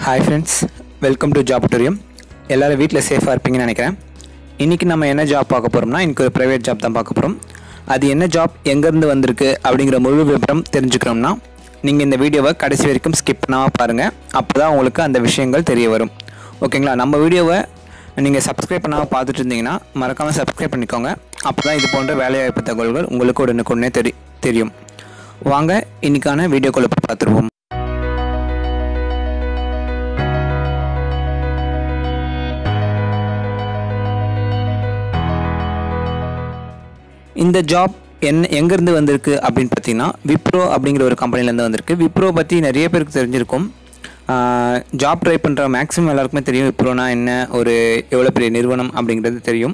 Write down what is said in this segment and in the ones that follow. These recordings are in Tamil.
hi friends welcome to Jobtorium எல்லோரும் வீட்டில் சேஃபாக இருப்பீங்கன்னு நினைக்கிறேன் இன்றைக்கி நம்ம என்ன ஜாப் பார்க்க போகிறோம்னா இன்றைக்கி ஒரு ப்ரைவேட் ஜாப் தான் பார்க்க போகிறோம் அது என்ன ஜாப் எங்கேருந்து வந்திருக்கு அப்படிங்கிற முழு விவரம் தெரிஞ்சுக்கணும்னா நீங்கள் இந்த வீடியோவை கடைசி வரைக்கும் ஸ்கிப் பண்ணாமல் பாருங்கள் அப்போ தான் உங்களுக்கு அந்த விஷயங்கள் தெரிய வரும் ஓகேங்களா நம்ம வீடியோவை நீங்கள் சப்ஸ்கிரைப் பண்ணாமல் பார்த்துட்டு இருந்தீங்கன்னா மறக்காமல் சப்ஸ்கிரைப் பண்ணிக்கோங்க அப்போ தான் இது போன்ற வேலைவாய்ப்பு தகவல்கள் உங்களுக்கு உடனுக்குடனே தெரி தெரியும் வாங்க இன்றைக்கான வீடியோக்குள்ளே போய் பார்த்துருவோம் இந்த ஜாப் என்ன எங்கேருந்து வந்திருக்கு அப்படின்னு பார்த்தீங்கன்னா விப்ரோ அப்படிங்கிற ஒரு கம்பெனிலேருந்து வந்திருக்கு விப்ரோ பற்றி நிறைய பேருக்கு தெரிஞ்சிருக்கும் ஜாப் ட்ரை பண்ணுற மேக்ஸிமம் எல்லாருக்குமே தெரியும் விப்ரோனா என்ன ஒரு எவ்வளோ பெரிய நிறுவனம் அப்படிங்கிறது தெரியும்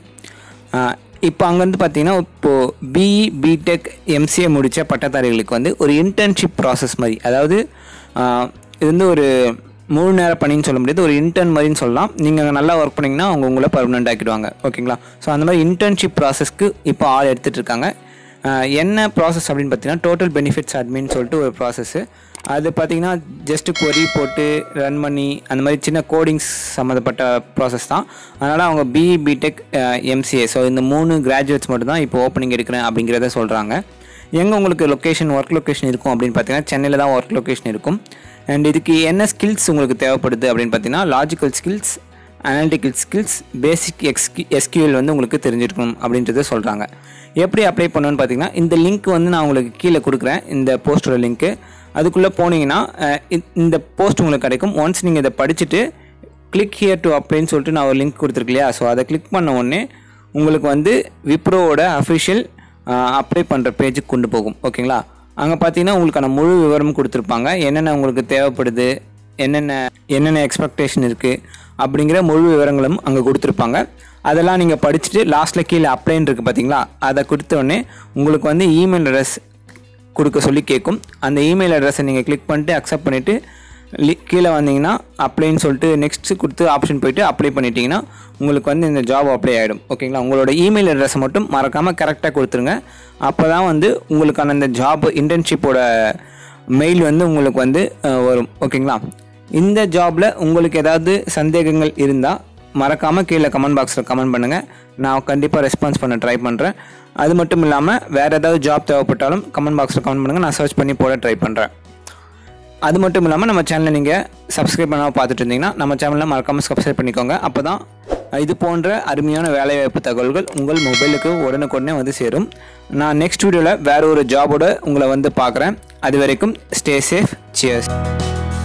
இப்போ அங்கேருந்து பார்த்தீங்கன்னா இப்போது பிஇ பிடெக் எம்சிஏ முடித்த பட்டதாரிகளுக்கு வந்து ஒரு இன்டர்ன்ஷிப் ப்ராசஸ் மாதிரி அதாவது ஆஹ், இது வந்து ஒரு முழு நேர பணின்னு சொல்ல முடியாது ஒரு இன்டர்ன் மாதிரின்னு சொல்லலாம் நீங்கள் அங்கே நல்லா ஒர்க் பண்ணிங்கன்னா அவங்க உங்களை பர்மனெண்ட் ஆக்கிடுவாங்க ஓகேங்களா ஸோ அந்த மாதிரி இன்டர்ன்ஷிப் ப்ராசஸ்க்கு இப்போ ஆள் எடுத்துகிட்டு இருக்காங்க ஆஹ், என்ன ப்ராசஸ் அப்படின்னு பார்த்தீங்கன்னா டோட்டல் பெனிஃபிட்ஸ் அட்மின்னு சொல்லிட்டு ஒரு ப்ராசஸ்ஸு அது பார்த்தீங்கன்னா ஜஸ்ட் கொரி போட்டு ரன் பண்ணி அந்த மாதிரி சின்ன கோடிங்ஸ் சம்மந்தப்பட்ட ப்ராசஸ் தான் அதனால் அவங்க பிஇ பிடெக் எம்சிஏ ஸோ இந்த மூணு கிராஜுவேட்ஸ் மட்டும் தான் இப்போ ஓப்பனிங் எடுக்கிறேன் அப்படிங்கிறத சொல்கிறாங்க எங்கே உங்களுக்கு லொக்கேஷன் ஒர்க் லொக்கேஷன் இருக்கும் அப்படின்னு பார்த்தீங்கன்னா சென்னையில் தான் ஒர்க் லொக்கேஷன் இருக்கும் அண்ட் இதுக்கு என்ன ஸ்கில்ஸ் உங்களுக்கு தேவைப்படுது அப்படின்னு பார்த்தீங்கன்னா logical skills analytical skills basic எக்ஸ்கி எஸ்கியூஎல் வந்து உங்களுக்கு தெரிஞ்சிருக்கணும் அப்படின்றத சொல்கிறாங்க எப்படி அப்ளை பண்ணணும்னு பார்த்தீங்கன்னா இந்த லிங்க் வந்து நான் உங்களுக்கு கீழே கொடுக்குறேன் இந்த போஸ்டோட லிங்க்கு அதுக்குள்ளே போனீங்கன்னா அஹ், இந்த- இந்த போஸ்ட் உங்களுக்கு கிடைக்கும் ஒன்ஸ் நீங்கள் இதை படிச்சுட்டு கிளிக் ஹியர் டு அப்ளைன்னு சொல்லிட்டு நான் ஒரு லிங்க் கொடுத்துருக்கு இல்லையா ஸோ அதை கிளிக் பண்ண உடனே உங்களுக்கு வந்து விப்ரோவோட அஃபிஷியல் அப்ளை பண்ணுற பேஜுக்கு கொண்டு போகும் ஓகேங்களா அங்கே பார்த்தீங்கன்னா உங்களுக்கான முழு விவரமும் கொடுத்துருப்பாங்க என்னென்ன உங்களுக்கு தேவைப்படுது என்னென்ன என்னென்ன எக்ஸ்பெக்டேஷன் இருக்குது அப்படிங்கிற முழு விவரங்களும் அங்கே கொடுத்துருப்பாங்க அதெல்லாம் நீங்கள் படிச்சுட்டு லாஸ்ட்டில் கீழே அப்ளைன்னு இருக்குது பார்த்தீங்களா அதை கொடுத்த உடனே உங்களுக்கு வந்து இமெயில் அட்ரஸ் கொடுக்க சொல்லி கேட்கும் அந்த இமெயில் அட்ரஸை நீங்கள் கிளிக் பண்ணிட்டு அக்செப்ட் பண்ணிவிட்டு லி கீழே வந்தீங்கன்னா அப்ளைன்னு சொல்லிட்டு நெக்ஸ்ட் கொடுத்து ஆப்ஷன் போயிட்டு அப்ளை பண்ணிட்டீங்கன்னா உங்களுக்கு வந்து இந்த ஜாப் அப்ளை ஆகிடும் ஓகேங்களா உங்களோட இமெயில் அட்ரஸை மட்டும் மறக்காமல் கரெக்டாக கொடுத்துருங்க அப்போ தான் வந்து உங்களுக்கான இந்த ஜாப் இன்டர்ன்ஷிப்போட மெயில் வந்து உங்களுக்கு வந்து அஹ், வரும் ஓகேங்களா இந்த ஜாபில் உங்களுக்கு ஏதாவது சந்தேகங்கள் இருந்தால் மறக்காமல் கீழே கமெண்ட் பாக்ஸில் கமெண்ட் பண்ணுங்கள் நான் கண்டிப்பாக ரெஸ்பான்ஸ் பண்ண ட்ரை பண்ணுறேன் அது மட்டும் இல்லாமல் வேறு ஏதாவது ஜாப் தேவைப்பட்டாலும் கமெண்ட் பாக்ஸில் கமெண்ட் பண்ணுங்கள் நான் சர்ச் பண்ணி போட ட்ரை பண்ணுறேன் அது மட்டும் இல்லாமல் நம்ம சேனலை நீங்கள் சப்ஸ்கிரைப் பண்ணாமல் பார்த்துட்டு இருந்தீங்கன்னா நம்ம சேனலில் மறக்காமல் சப்ஸ்கிரைப் பண்ணிக்கோங்க அப்போ தான் இது போன்ற அருமையான வேலைவாய்ப்பு தகவல்கள் உங்கள் மொபைலுக்கு உடனுக்குடனே வந்து சேரும் நான் நெக்ஸ்ட் வீடியோவில் வேறு ஒரு ஜாபோட உங்களை வந்து பார்க்குறேன் அது வரைக்கும் ஸ்டே சேஃப் சியர்ஸ்